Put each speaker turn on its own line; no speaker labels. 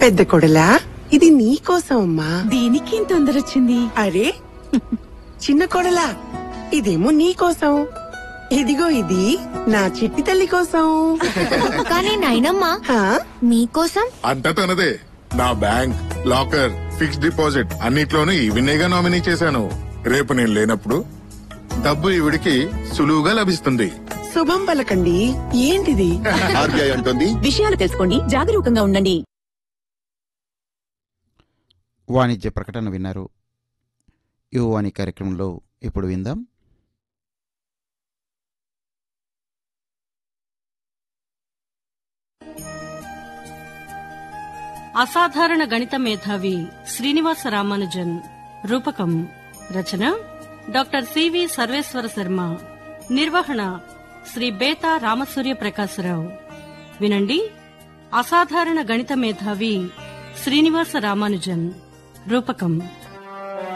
పెద్ద కొడలా ఇది నీ కోసం అమ్మా
దీనికి ఇంత తొందర వచ్చింది
అరే చిన్న కొడలా ఇదేమో నీ కోసం ఇదిగో ఇది నా చిట్టి తల్లి కోసం
కానీ నాయనమ్మ
హా?
మీకోసం
అంతా తనదే నా బ్యాంక్ లాకర్ ఫిక్స్డ్ డిపాజిట్ అన్నిట్లోనూ ఈవినేగా నామినీ చేశాను రేపు నేను లేనప్పుడు డబ్బు ఈవిడికి సులువుగా లభిస్తుంది
శుభం పలకండి ఏంటిది
ఆర్బీఐ అంటుంది
విషయాలు తెలుసుకోండి జాగరూకంగా ఉండండి
వాణిజ్య ప్రకటన విన్నారు యువవాణి కార్యక్రమంలో ఇప్పుడు విందాం
అసాధారణ గణిత మేధావి శ్రీనివాస రామానుజన్ రూపకం రచన డాక్టర్ సివి సర్వేశ్వర శర్మ నిర్వహణ శ్రీ బేతా రామసూర్య ప్రకాశరావు వినండి అసాధారణ గణిత మేధావి శ్రీనివాస రామానుజన్ రూపకం